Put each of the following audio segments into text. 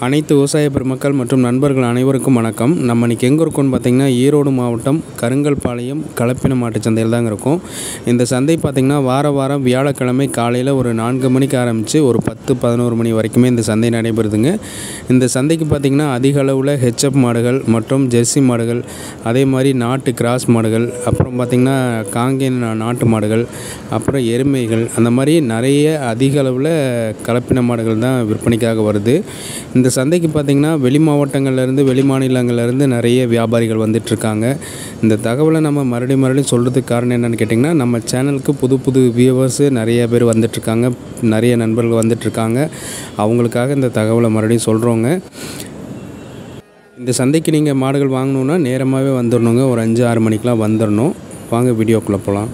அனைத்து விவசாய பெருமக்கள் மற்றும் நண்பர்கள் அனைவருக்கும் வணக்கம் நம்ம இன்றைக்கி எங்கே இருக்கோம்னு பார்த்தீங்கன்னா ஈரோடு மாவட்டம் கருங்கல்பாளையம் கலப்பின மாட்டுச் சந்தையில் தாங்க இருக்கோம் இந்த சந்தை பார்த்திங்கன்னா வார வாரம் வியாழக்கிழமை காலையில் ஒரு நான்கு மணிக்கு ஆரம்பித்து ஒரு பத்து பதினோரு மணி வரைக்குமே இந்த சந்தை நடைபெறுதுங்க இந்த சந்தைக்கு பார்த்திங்கன்னா அதிக அளவில் ஹெச்எப் மாடுகள் மற்றும் ஜெர்சி மாடுகள் அதே மாதிரி நாட்டு கிராஸ் மாடுகள் அப்புறம் பார்த்திங்கன்னா காங்கேயன் நா- நாட்டு மாடுகள் அப்புறம் எருமைகள் அந்த மாதிரி நிறைய அதிக அளவில் கலப்பின மாடுகள் தான் விற்பனைக்காக வருது இந்த சந்தைக்கு பார்த்திங்கன்னா வெளி மாவட்டங்கள்லேருந்து வெளி மாநிலங்கள்லேருந்து நிறைய வியாபாரிகள் வந்துட்டுருக்காங்க இந்த தகவலை நம்ம மறுபடியும் மறுபடியும் சொல்கிறதுக்கு காரணம் என்னென்னு கேட்டிங்கன்னா நம்ம சேனலுக்கு புது புது வியூவர்ஸு நிறைய பேர் வந்துட்டுருக்காங்க நிறைய நண்பர்கள் வந்துட்டுருக்காங்க அவங்களுக்காக இந்த தகவலை மறுபடியும் சொல்கிறோங்க இந்த சந்தைக்கு நீங்கள் மாடுகள் வாங்கணுன்னா நேரமாகவே வந்துடணுங்க ஒரு அஞ்சு ஆறு மணிக்கெலாம் வந்துடணும் வாங்க வீடியோக்குள்ளே போகலாம்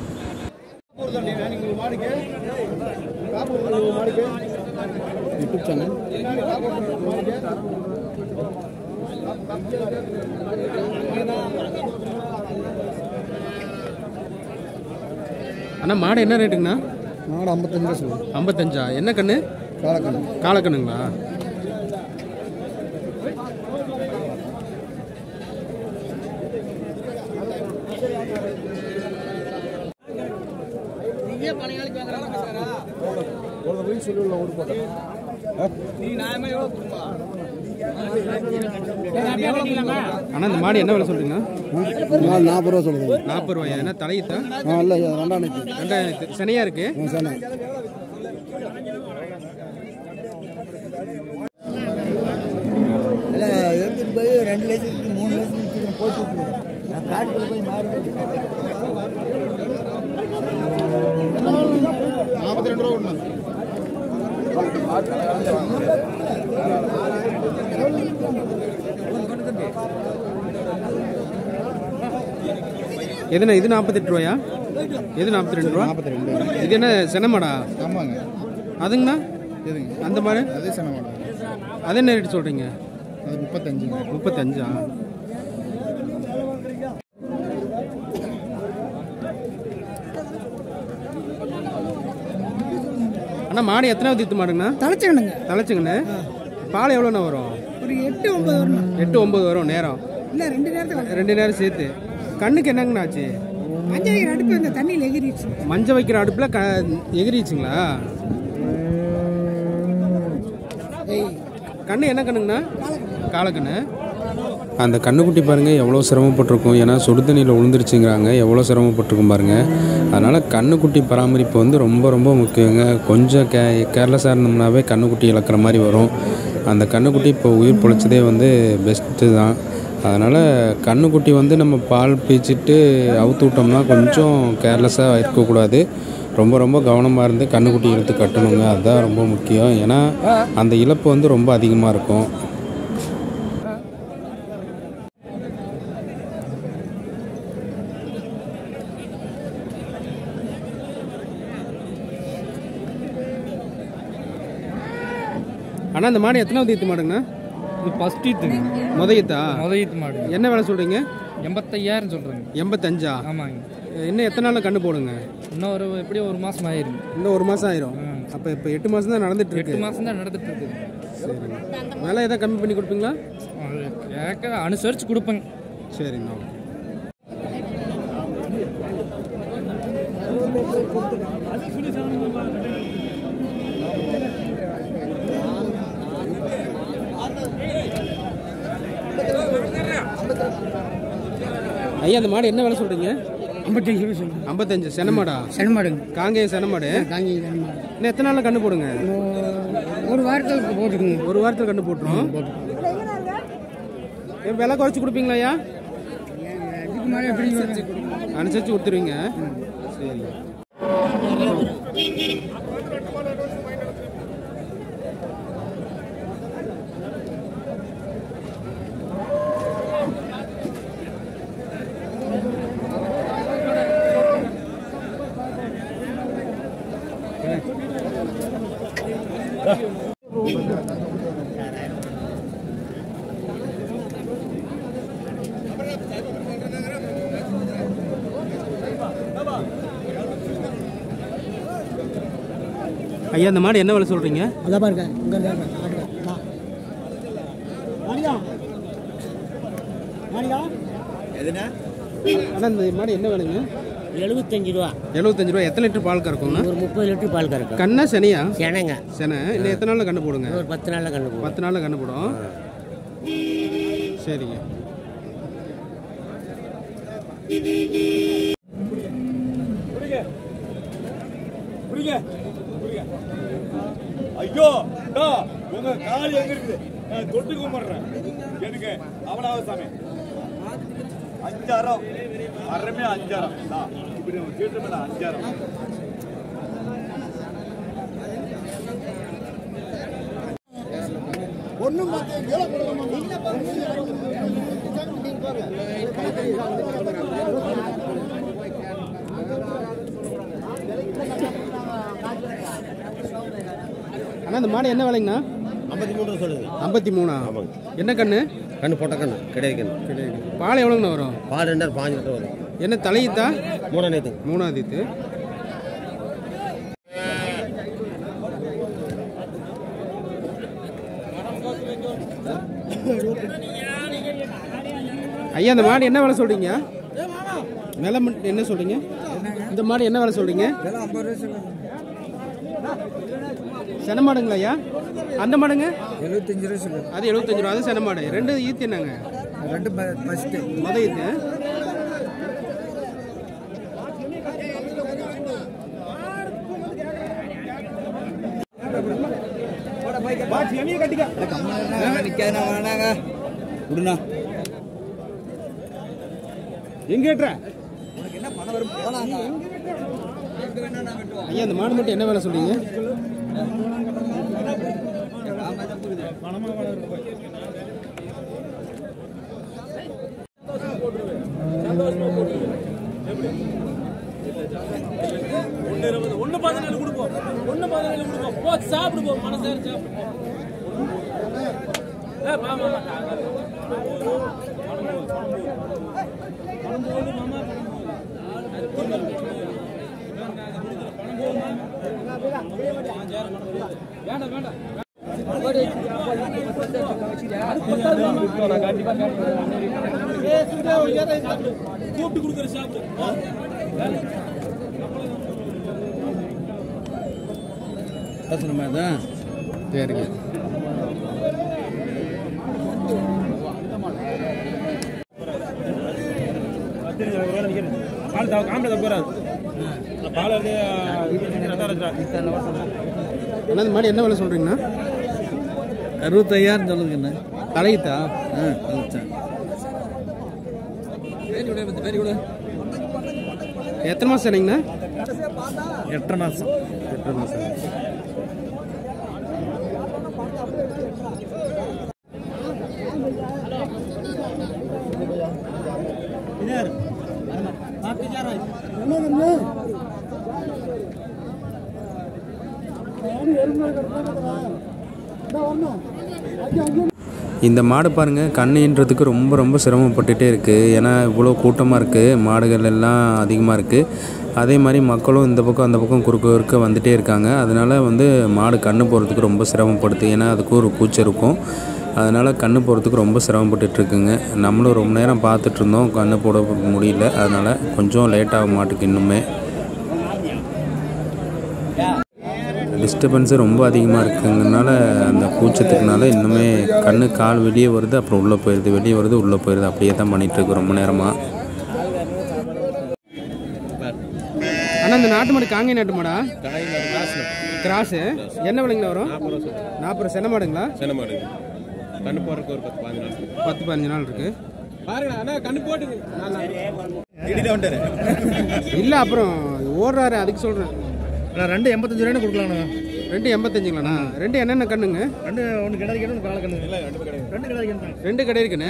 யூடியூப் சேனல் அண்ணா மாடு என்ன ரேட்டுங்கண்ணா நாடு ஐம்பத்தஞ்சு ரூபா சொல்லுங்கள் ஐம்பத்தஞ்சா என்ன கண்ணு காலக்கண் காலக்கண்ணுங்களா அண்ணா இந்த மாடு என்ன விலை சொல்றீங்கண்ணா நாலு நாற்பது ரூபா சொல்லுங்கள் நாற்பது ரூபாயா என்ன தலையத்தா ஆ இல்லை ரெண்டாம் நேற்று ரெண்டாயிரத்து சனியா இருக்கு சரி எடுத்துட்டு போய் ரெண்டு லட்சத்துக்கு மூணு லட்சத்துக்கு போட்டு நான் காட்டுக்குள்ள போய் மாறி நாற்பத்தி ரெண்டு ரூபா ஒன்று எதுண்ணா இது நாற்பத்தெட்டு ரூபாயா எது நாற்பத்தி ரெண்டு ரூபா நாற்பத்தி ரெண்டு இது என்ன செனமாடா ஆமாங்க அதுங்கண்ணா எதுங்க அந்த மாடு அதே சனமாடா அது என்ன ரேட் சொல்றீங்க அது முப்பத்தஞ்சுங்க முப்பத்தஞ்சா அண்ணா மாடு எத்தனாவது இத்து மாடுங்கண்ணா தலைச்சகனுங்க தலைச்சுங்கண்ணே பால் எவ்வளோண்ணா வரும் ஒரு எட்டு ஒன்பது வரணும் எட்டு ஒம்பது வரும் நேரம் இல்லை ரெண்டு நேரத்துக்கு வரணும் ரெண்டு நேரம் சேர்த்து கண்ணுக்கு என்னங்கண்ணா ஆச்சு மஞ்சள் வைக்கிற அடுப்பு இந்த தண்ணியில் எகிரிச்சு மஞ்சள் வைக்கிற அடுப்பில் க எகிரிச்சுங்களா கண்ணு என்ன கண்ணுங்கண்ணா காலக்கண்ணு அந்த கண்ணுக்குட்டி பாருங்கள் எவ்வளோ சிரமப்பட்டிருக்கும் ஏன்னா சுடு தண்ணியில் விழுந்துருச்சுங்கிறாங்க எவ்வளோ சிரமப்பட்டிருக்கும் பாருங்கள் அதனால் கண்ணுக்குட்டி பராமரிப்பு வந்து ரொம்ப ரொம்ப முக்கியங்க கொஞ்சம் கே கேர்லெஸ்ஸாக இருந்தோம்னாவே கண்ணுக்குட்டி இழக்கிற மாதிரி வரும் அந்த கண்ணுக்குட்டி இப்போ உயிர் பொழைச்சதே வந்து பெஸ்ட்டு தான் அதனால் கண்ணுக்குட்டி வந்து நம்ம பால் பீச்சிட்டு அவுத்து விட்டோம்னா கொஞ்சம் கேர்லெஸ்ஸாக இருக்கக்கூடாது ரொம்ப ரொம்ப கவனமாக இருந்து கண்ணுக்குட்டி இழுத்து கட்டணுங்க அதுதான் ரொம்ப முக்கியம் ஏன்னா அந்த இழப்பு வந்து ரொம்ப அதிகமாக இருக்கும் அண்ணா இந்த மாடு எத்தனாவது ஈத்து மாடுங்கண்ணா இது ஃபஸ்ட் ஈத்துங்க முத ஈத்தா முத ஈத்து மாடு என்ன வேலை சொல்கிறீங்க எண்பத்தையாயிரம் சொல்கிறேங்க எண்பத்தஞ்சா ஆமாங்க இன்னும் எத்தனை நாளில் கண்ணு போடுங்க இன்னும் ஒரு எப்படியும் ஒரு மாதம் ஆயிருங்க இன்னும் ஒரு மாதம் ஆயிரும் அப்போ இப்போ எட்டு மாதம் தான் நடந்துட்டு எட்டு இருக்கு மாதம் தான் நடந்துட்டு இருக்குது சரிங்க விலை எதாவது கம்மி பண்ணி கொடுப்பீங்களா அது கேட்க அனுசரித்து கொடுப்பேங்க சரிண்ணா ஐயா அந்த மாடு என்ன விலை சொல்றீங்க ஐம்பத்தஞ்சு ரூபா சொல்லுங்க ஐம்பத்தஞ்சு செனமாடா சென்மாடுங்க காங்கேய செனமாடு காஞ்சி சென்மாடு இன்னும் எத்தனை நாளில் கண்ணு போடுங்க ஒரு வாரத்துக்கு போட்டுக்குங்க ஒரு வாரத்தில் கண்ணு போட்டுரும் ஏன் விலை குறைச்சி கொடுப்பீங்களா ஐயா இதுக்கு மேலே எப்படி அனுசரித்து கொடுத்துருவீங்க சரி ஐயா இந்த மாடு என்ன விலை சொல்கிறீங்க அதான் பாருங்க இங்கே எதுனா ஆனால் இந்த மாடு என்ன விலைங்க எழுபத்தஞ்சு ரூபா எழுபத்தஞ்சு ரூபா எத்தனை லிட்டர் பால் கறக்குங்க ஒரு முப்பது லிட்டர் பால் கறக்கும் கண்ணா சனியா செனங்க செனை இன்னும் எத்தனை நாளில் கண்ணு போடுங்க ஒரு பத்து நாளில் கண்டு போகும் பத்து நாளில் கண்ணு போடும் சரிங்க ஐயோ டா, உங்க கால் எங்க இருக்குது நான் தொட்டு கும்பிடுறேன் எனக்கு அவனாவது சாமி அஞ்சாயிரம் அறமே அஞ்சாயிரம் டா, இப்படி நம்ம கேட்டு மேல அஞ்சாயிரம் ஒன்றும் ஆனால் இந்த மாடு என்ன விலைங்கண்ணா ஐம்பத்தி மூணு சொல்லுது ஐம்பத்தி மூணா என்ன கண்ணு கண்ணு போட்ட கண்ணு கிடையாது கண்ணு பால் எவ்வளோங்கண்ணா வரும் பால் ரெண்டாயிரம் பாஞ்சு லிட்டர் வரும் என்ன தலையீத்தா மூணு நேற்று மூணாவது இது ஐயா இந்த மாடு என்ன வேலை சொல்றீங்க விலை மட்டும் என்ன சொல்றீங்க இந்த மாடு என்ன வேலை சொல்றீங்க சென மாடுங்களா ஐயா அந்த மாடுங்க எழுபத்தஞ்சு ரூபா சொல்லு அது எழுபத்தஞ்சு ரூபா அது சென மாடு ரெண்டு ஈத்து என்னங்க ரெண்டு ஃபஸ்ட்டு முத ஈத்து நிற்காதுண்ணா வேணாங்க விடுண்ணா எங்க ஏற்ற உனக்கு என்ன பணம் வரும் போலாங்க ஐயா இந்த மாடு மட்டும் என்ன வேலை சொல்றீங்க ஒன்று பதினேழு கொடுப்போம் ஒன்று பதினேழு கொடுப்போம் போ சாப்பிடு போ மனசார சாப்பிடு ஏ மாமா வேண்டாம் வேண்டாம் கூப்பிட்டு கொடுக்குற சாப்பிடு பேசுகிற தான் சரிங்க பால் காம்பளை போறாது பால் வந்து அண்ணா இந்த மாடு என்ன வேலை சொல்றீங்கண்ணா அறுபத்தையாயிரம் சொல்லுங்கண்ணா தலையீத்தா ஆ அறுபத்தேன் எத்தனை மாசம் சொன்னீங்கண்ணா எட்டரை மாதம் எட்டரை மாசம் இந்த மாடு பாருங்கள் கண்ணுன்றதுக்கு ரொம்ப ரொம்ப சிரமப்பட்டுட்டே இருக்குது ஏன்னா இவ்வளோ கூட்டமாக இருக்குது மாடுகள் எல்லாம் அதிகமாக இருக்குது அதே மாதிரி மக்களும் இந்த பக்கம் அந்த பக்கம் குறுக்க குறுக்க வந்துட்டே இருக்காங்க அதனால் வந்து மாடு கண்ணு போகிறதுக்கு ரொம்ப சிரமப்படுது ஏன்னா அதுக்கு ஒரு கூச்சம் இருக்கும் அதனால் கண்ணு போகிறதுக்கு ரொம்ப சிரமப்பட்டுட்டு இருக்குங்க நம்மளும் ரொம்ப நேரம் பார்த்துட்டு இருந்தோம் கண்ணு போட முடியல அதனால் கொஞ்சம் லேட் ஆக மாட்டுக்கு இன்னுமே டிஸ்டர்பன்ஸு ரொம்ப அதிகமாக இருக்குங்கனால அந்த கூச்சத்துக்குனால இன்னுமே கண்ணு கால் வெளியே வருது அப்புறம் உள்ளே போயிடுது வெளியே வருது உள்ளே போயிடுது அப்படியே தான் பண்ணிகிட்டு இருக்கு ரொம்ப நேரமாக ஆனால் இந்த நாட்டு மாடு காங்கை நாட்டு மாடா கிராஸு என்ன விலைங்களா வரும் நாற்பது சென்ன மாடுங்களா சென்னை மாடு கண்ணு போறதுக்கு ஒரு பத்து பாஞ்சு நாள் பத்து பதினஞ்சு நாள் இருக்கு பாருங்கண்ணா அண்ணா கண்ணு போட்டுங்க இல்லை அப்புறம் ஓடுறாரு அதுக்கு சொல்கிறேன் ரெண்டு எண்பத்தஞ்சு ரூபாய் கொடுக்கலாம்ண்ணா ரெண்டு எண்பத்தஞ்சுங்களாண்ணா ரெண்டு என்னென்ன கண்ணுங்க ரெண்டு ஒன்று கிடையாது ஒன்று கால கண்ணு இல்லை ரெண்டு கிடையாது ரெண்டு கிடையாது ரெண்டு கடை இருக்குண்ணே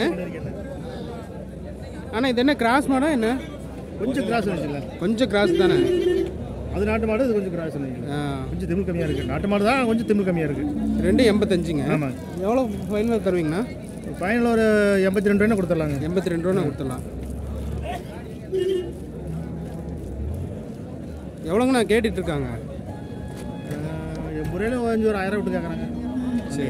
ஆனால் இது என்ன கிராஸ் மாடா என்ன கொஞ்சம் கிராஸ் இருந்துச்சுல்ல கொஞ்சம் கிராஸ் தானே அது நாட்டு மாடு இது கொஞ்சம் கிராஸ் இருந்துச்சு ஆ, கொஞ்சம் திமிழ் கம்மியாக இருக்குது நாட்டு மாடு தான் கொஞ்சம் திமிழ் கம்மியாக இருக்குது ரெண்டு எண்பத்தஞ்சுங்க ஆமாங்க எவ்வளோ ஃபைனலாக தருவீங்கண்ணா ஃபைனல் ஒரு எண்பத்தி ரெண்டு ரூபாய் கொடுத்துடலாங்க எண்பத்தி ரெண்டு ரூபா கொடுத்துடலாம் எவ்வளோங்கண்ணா கேட்டுட்டு இருக்காங்க முறையில் கொஞ்சம் ஒரு ஆயிரம் விட்டு கேட்குறாங்க சரி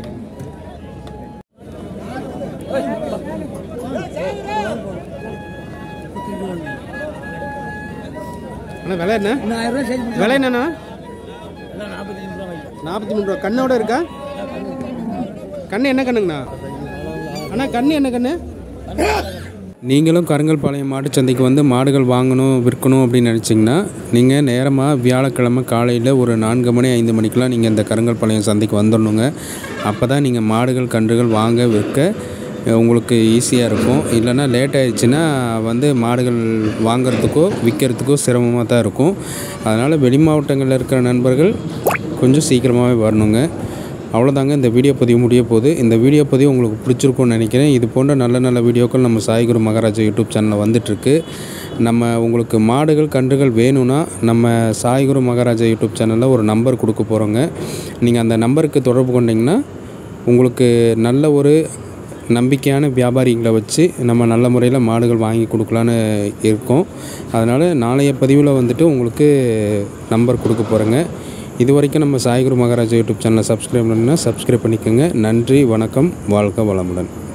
அண்ணா விலை என்ன இன்னும் ஆயிரம் ரூபாய் சேர்த்து விலை என்னண்ணா நாற்பத்தி மூணு ரூபா கண்ணோட இருக்கா கண்ணு என்ன கண்ணுங்கண்ணா அண்ணா கண்ணு என்ன கண்ணு நீங்களும் கருங்கல்பாளையம் மாட்டுச்சந்தைக்கு வந்து மாடுகள் வாங்கணும் விற்கணும் அப்படின்னு நினச்சிங்கன்னா நீங்கள் நேரமாக வியாழக்கிழமை காலையில் ஒரு நான்கு மணி ஐந்து மணிக்கெலாம் நீங்கள் இந்த கருங்கல்பாளையம் சந்தைக்கு வந்துடணுங்க அப்போ தான் நீங்கள் மாடுகள் கன்றுகள் வாங்க விற்க அஹ், உங்களுக்கு ஈஸியாக இருக்கும் இல்லைன்னா லேட் ஆயிடுச்சுன்னா வந்து மாடுகள் வாங்குறதுக்கோ விற்கிறதுக்கோ சிரமமாக தான் இருக்கும் அதனால் வெளி மாவட்டங்களில் இருக்கிற நண்பர்கள் கொஞ்சம் சீக்கிரமாகவே வரணுங்க அவ்வளோதாங்க இந்த வீடியோ பதிவு முடிய போகுது இந்த வீடியோ பதிவு உங்களுக்கு பிடிச்சிருக்கும்னு நினைக்கிறேன் இது போன்ற நல்ல நல்ல வீடியோக்கள் நம்ம சாய்குரு மகாராஜா யூடியூப் சேனலில் வந்துட்டுருக்கு நம்ம உங்களுக்கு மாடுகள் கன்றுகள் வேணும்னா நம்ம சாய்குரு மகாராஜா யூடியூப் சேனலில் ஒரு நம்பர் கொடுக்க போகிறோங்க நீங்கள் அந்த நம்பருக்கு தொடர்பு கொண்டீங்கன்னா உங்களுக்கு நல்ல ஒரு நம்பிக்கையான வியாபாரிகளை வச்சு நம்ம நல்ல முறையில் மாடுகள் வாங்கி கொடுக்கலான்னு இருக்கோம் அதனால் நாளைய பதிவில் வந்துட்டு உங்களுக்கு நம்பர் கொடுக்க போகிறேங்க இது வரைக்கும் நம்ம சாய்குரு மகாராஜா யூடியூப் சேனலை சப்ஸ்கிரைப் பண்ணால் சப்ஸ்கிரைப் பண்ணிக்கோங்க நன்றி வணக்கம் வாழ்க வளமுடன்